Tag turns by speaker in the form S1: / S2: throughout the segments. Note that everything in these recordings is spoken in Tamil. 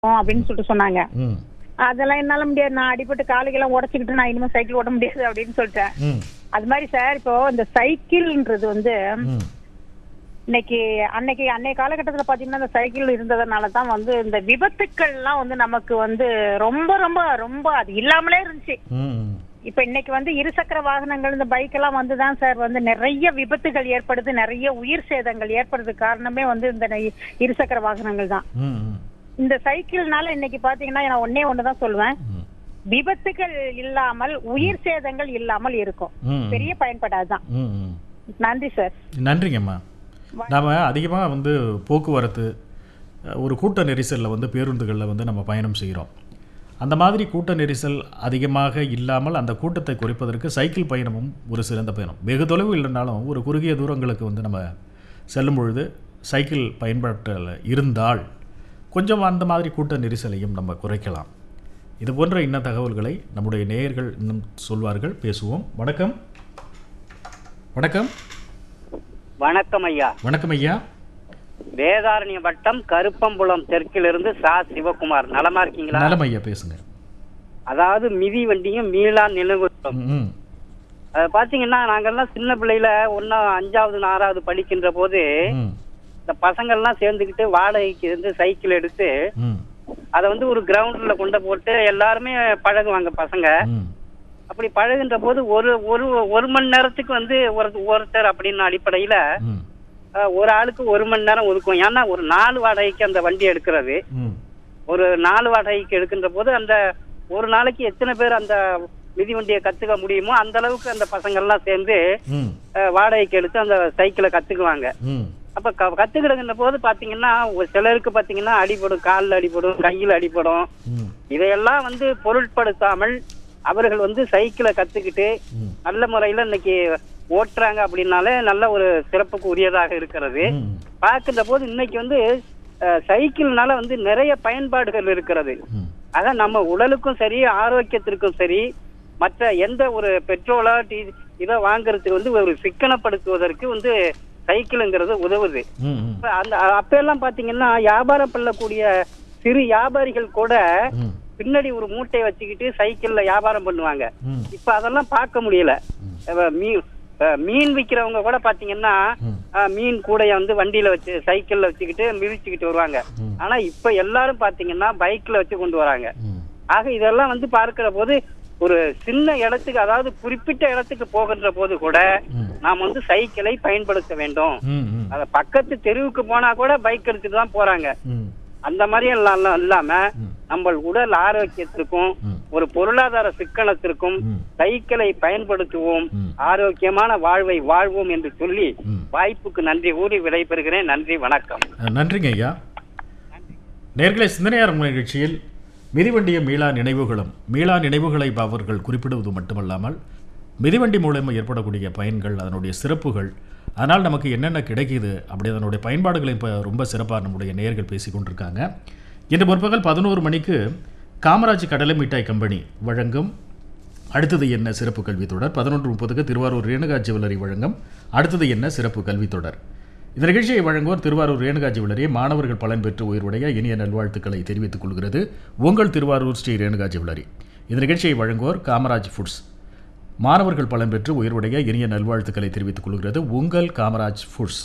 S1: அப்படின்னு சொல்லிட்டு சொன்னாங்க
S2: ம்
S1: அதெல்லாம் என்னால முடியாது நான் அடிபட்டு காலுக்கெல்லாம் உடச்சிக்கிட்டு நான் இனிமே சைக்கிள் ஓட்ட முடியாது அப்படின்னு சொல்லிட்டேன்
S2: ம்
S1: அது மாதிரி சார் இப்போ இந்த சைக்கிள்ன்றது வந்து
S2: ம்
S1: இன்னைக்கு அன்னைக்கு அன்னைய காலகட்டத்துல பாத்தீங்கன்னா இந்த சைக்கிள் இருந்ததுனால தான் வந்து இந்த விபத்துக்கள்லாம் வந்து நமக்கு வந்து ரொம்ப ரொம்ப ரொம்ப அது இல்லாமலே இருந்துச்சு
S2: ம்
S1: இப்ப இன்னைக்கு வந்து இருசக்கர வாகனங்கள் இந்த பைக் எல்லாம் வந்து தான் சார் வந்து நிறைய விபத்துகள் ஏற்படுது நிறைய உயிர் சேதங்கள் ஏற்படுறதுக்கு காரணமே வந்து இந்த நெ- இருசக்கர வாகனங்கள் தான்
S2: ம் ம்
S1: இந்த சைக்கிள்னால இன்னைக்கு பாத்தீங்கன்னா நான் ஒன்னே ஒண்ணுதான் சொல்லுவேன்
S2: ம்
S1: விபத்துகள் இல்லாமல் உயிர் சேதங்கள் இல்லாமல் இருக்கும்
S2: ம்.
S1: பெரிய பயன்பாடாதான்
S2: ம் ம்
S1: நன்றி சார்
S2: நன்றிங்கம்மா நாம் அதிகமாக வந்து போக்குவரத்து அஹ், ஒரு கூட்ட நெரிசலில் வந்து பேருந்துகளில் வந்து நம்ம பயணம் செய்கிறோம் அந்த மாதிரி கூட்ட நெரிசல் அதிகமாக இல்லாமல் அந்த கூட்டத்தை குறைப்பதற்கு சைக்கிள் பயணமும் ஒரு சிறந்த பயணம் வெகு தொலைவு இல்லைனாலும் ஒரு குறுகிய தூரங்களுக்கு வந்து நம்ம செல்லும் பொழுது சைக்கிள் பயன்பாட்டில் இருந்தால் கொஞ்சம் அந்த மாதிரி கூட்ட நெரிசலையும் நம்ம குறைக்கலாம் இது போன்ற இன்ன தகவல்களை நம்முடைய நேயர்கள் இன்னும் சொல்வார்கள் பேசுவோம் வணக்கம் வணக்கம்
S3: வணக்கம் ஐயா
S2: வணக்கம் ஐயா
S3: வேதாரண்ய வட்டம் கருப்பம்புலம் தெற்கிலிருந்து சா சிவகுமார் நலமா இருக்கீங்களா
S2: நலம் ஐயா பேசுங்க
S3: அதாவது மிதி வண்டியும் மீளா நிலவுறோம்
S2: ம், ம்
S3: அது பாத்தீங்கன்னா நாங்கெல்லாம் சின்ன பிள்ளையில ஒன்னா அஞ்சாவது ஆறாவது படிக்கின்ற போது
S2: ம்,
S3: இந்த பசங்கள்லாம் சேர்ந்துக்கிட்டு வாடகைக்கு இருந்து சைக்கிள் எடுத்து
S2: ம்,
S3: அதை வந்து ஒரு கிரவுண்ட்ல கொண்டு போட்டு எல்லாருமே பழகுவாங்க பசங்க
S2: ம்,
S3: அப்படி பழகுன்ற போது ஒரு ஒரு ஒரு மணி நேரத்துக்கு வந்து ஒரு ஒருத்தர் அப்படின்னு அடிப்படையில
S2: ம்,
S3: அஹ், ஒரு ஆளுக்கு ஒரு மணி நேரம் ஒதுக்கும் ஏன்னா ஒரு நாலு வாடகைக்கு அந்த வண்டி எடுக்கிறது
S2: ம்,
S3: ஒரு நாலு வாடகைக்கு எடுக்கின்ற போது அந்த ஒரு நாளைக்கு எத்தனை பேர் அந்த மிதிவண்டியை கத்துக்க முடியுமோ அந்த அளவுக்கு அந்த பசங்கள்லாம் சேர்ந்து
S2: ம்,
S3: அஹ், வாடகைக்கு எடுத்து அந்த சைக்கிளை கத்துக்குவாங்க
S2: ம்,
S3: அப்ப க- கத்துக்கிடுகின்ற போது பாத்தீங்கன்னா ஒரு சிலருக்கு பாத்தீங்கன்னா அடிபடும் காலில் அடிபடும் கையில் அடிபடும்
S2: ம்,
S3: இதையெல்லாம் வந்து பொருட்படுத்தாமல் அவர்கள் வந்து சைக்கிளை கத்துக்கிட்டு
S2: ம்,
S3: நல்ல முறையில இன்னைக்கு ஓட்டுறாங்க அப்படின்னாலே நல்ல ஒரு சிறப்புக்கு உரியதாக இருக்கிறது
S2: ம்,
S3: பார்க்கின்ற போது இன்னைக்கு வந்து அஹ், சைக்கிள்னால வந்து நிறைய பயன்பாடுகள் இருக்கிறது
S2: ம்,
S3: அதான் நம்ம உடலுக்கும் சரி ஆரோக்கியத்திற்கும் சரி மற்ற எந்த ஒரு பெட்ரோலா டீ இதை வாங்குறதுக்கு வந்து ஒரு சிக்கனப்படுத்துவதற்கு வந்து சைக்கிளுங்கிறது உதவுது
S2: ம், ம்,
S3: இப்ப அந்த அப்ப எல்லாம் பாத்தீங்கன்னா வியாபாரம் பண்ணக்கூடிய சிறு வியாபாரிகள் கூட
S2: ம்,
S3: பின்னாடி ஒரு மூட்டையை வச்சுக்கிட்டு சைக்கிள்ல வியாபாரம் பண்ணுவாங்க
S2: ம்,
S3: இப்ப அதெல்லாம் பார்க்க முடியல அஹ் மீன் அஹ் மீன் விக்கிறவங்க கூட பாத்தீங்கன்னா
S2: ம்.
S3: அஹ் மீன் கூடைய வந்து வண்டியில வச்சு சைக்கிள்ல வச்சுக்கிட்டு மிதிச்சுக்கிட்டு வருவாங்க
S2: ம்.
S3: ஆனா இப்ப எல்லாரும் பாத்தீங்கன்னா பைக்ல வச்சு கொண்டு வராங்க
S2: ம்,
S3: ஆக இதெல்லாம் வந்து பார்க்கிற போது ஒரு சின்ன இடத்துக்கு அதாவது குறிப்பிட்ட இடத்துக்கு போகின்ற போது கூட
S2: ம்.
S3: நாம் வந்து சைக்கிளை பயன்படுத்த வேண்டும்
S2: ம், ம்,
S3: அத பக்கத்து தெருவுக்கு போனா கூட பைக் எடுத்துட்டு தான் போறாங்க
S2: ம்,
S3: அந்த மாதிரி எல்லாம் எல்லாம் இல்லாம
S2: ம்.
S3: நம்ம உடல் ஆரோக்கியத்திற்கும்
S2: ம்.
S3: ஒரு பொருளாதார சிக்கனத்திற்கும்
S2: ம்.
S3: சைக்கிளை பயன்படுத்துவோம்
S2: ம்.
S3: ஆரோக்கியமான வாழ்வை வாழ்வோம் என்று சொல்லி
S2: ம்.
S3: வாய்ப்புக்கு நன்றி கூறி விடைபெறுகிறேன் நன்றி வணக்கம்
S2: அஹ், நன்றிங்க ஐயா நேர்களை சிந்தனையார் நிகழ்ச்சியில் மிதிவண்டிய மீளா நினைவுகளும் மீளா நினைவுகளை அவர்கள் குறிப்பிடுவது மட்டுமல்லாமல் மிதிவண்டி மூலமாக ஏற்படக்கூடிய பயன்கள் அதனுடைய சிறப்புகள் அதனால் நமக்கு என்னென்ன கிடைக்குது அப்படி அதனுடைய பயன்பாடுகளை இப்போ ரொம்ப சிறப்பாக நம்முடைய நேயர்கள் பேசி கொண்டிருக்காங்க இன்று முற்பகல் பதினோரு மணிக்கு காமராஜ் கடலை மிட்டாய் கம்பெனி வழங்கும் அடுத்தது என்ன சிறப்பு கல்வித் தொடர் பதினொன்று முப்பதுக்கு திருவாரூர் ரேணுகா ஜுவல்லரி வழங்கும் அடுத்தது என்ன சிறப்பு கல்வித் தொடர் இந்த நிகழ்ச்சியை வழங்குவோர் திருவாரூர் ரேணுகா ஜுவல்லரி மாணவர்கள் பலன் பெற்று உயர்வுடைய இனிய நல்வாழ்த்துக்களை தெரிவித்துக் கொள்கிறது உங்கள் திருவாரூர் ஸ்ரீ ரேணுகா ஜுவல்லரி இந்த நிகழ்ச்சியை வழங்குவோர் காமராஜ் ஃபுட்ஸ் மாணவர்கள் பலன் பெற்று உயர்வுடைய இனிய நல்வாழ்த்துக்களை தெரிவித்துக் கொள்கிறது உங்கள் Kamaraj Foods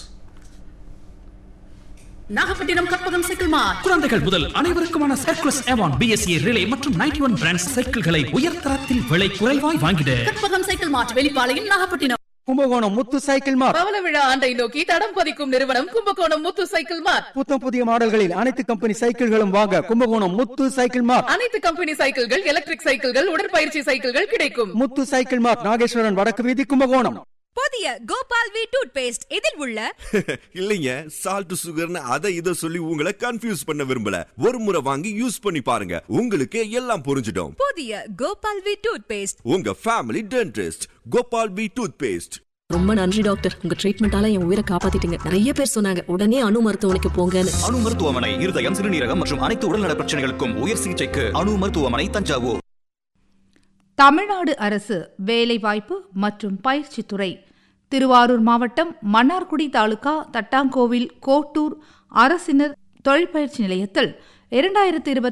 S4: Nagapattinam Karpagam cycle mart
S5: குழந்தைகள் முதல் அனைவருக்குமான சர்க்குலஸ் எவான் பிஎஸ்சி ரிலே மற்றும் நைன்டி ஒன் பிராண்ட் சைக்கிள்களை உயர்தரத்தில் விலை குறைவாய் வாங்கிட
S4: Karpagam cycle mart Velipalayam Nagapattinam
S6: Kumbakonam Muthu cycle mart
S4: பவள விழா ஆண்டை நோக்கி தடம் பதிக்கும் நிறுவனம் கும்பகோணம் முத்து சைக்கிள் மார்ட்
S6: புத்தம் புதிய மாடல்களில் அனைத்து கம்பெனி சைக்கிள்களும் வாங்க கும்பகோணம் முத்து சைக்கிள் மார்ட்
S4: அனைத்து கம்பெனி சைக்கிள்கள் எலக்ட்ரிக் சைக்கிள்கள் உடற்பயிற்சி சைக்கிள்கள் கிடைக்கும்
S6: முத்து சைக்கிள் மார்ட் நாகேஸ்வரன் வடக்கு வீதி கும்பகோணம்
S7: புதிய கோபால் வி டூத் பேஸ்ட் இதில் உள்ள
S8: இல்லைங்க சால்ட் சுகர்னு அதை இதை சொல்லி உங்களை கன்ஃபியூஸ் பண்ண விரும்பல ஒரு முறை வாங்கி யூஸ் பண்ணி பாருங்க உங்களுக்கு எல்லாம் புரிஞ்சிடும்
S7: புதிய கோபால் வி டூத் பேஸ்ட்
S8: உங்க family dentist Gopal B toothpaste
S9: ரொம்ப நன்றி டாக்டர் உங்க ட்ரீட்மெண்டால என் உயிரை காப்பாத்திட்டீங்க நிறைய பேர் சொன்னாங்க உடனே அணு மருத்துவமனைக்கு போங்கன்னு
S10: அணு மருத்துவமனை இருதயம் சிறுநீரகம் மற்றும் அனைத்து உடல்நல பிரச்சனைகளுக்கும் உயர் சிகிச்சைக்கு அணு மருத்துவமனை தஞ்சாவூர்
S11: தமிழ்நாடு அரசு வேலைவாய்ப்பு மற்றும் பயிற்சித்துறை திருவாரூர் மாவட்டம் மன்னார்குடி தாலுகா தட்டாங்கோவில் கோட்டூர் அரசினர் தொழிற்பயிற்சி நிலையத்தில் இரண்டாயிரத்தி இருபத்தி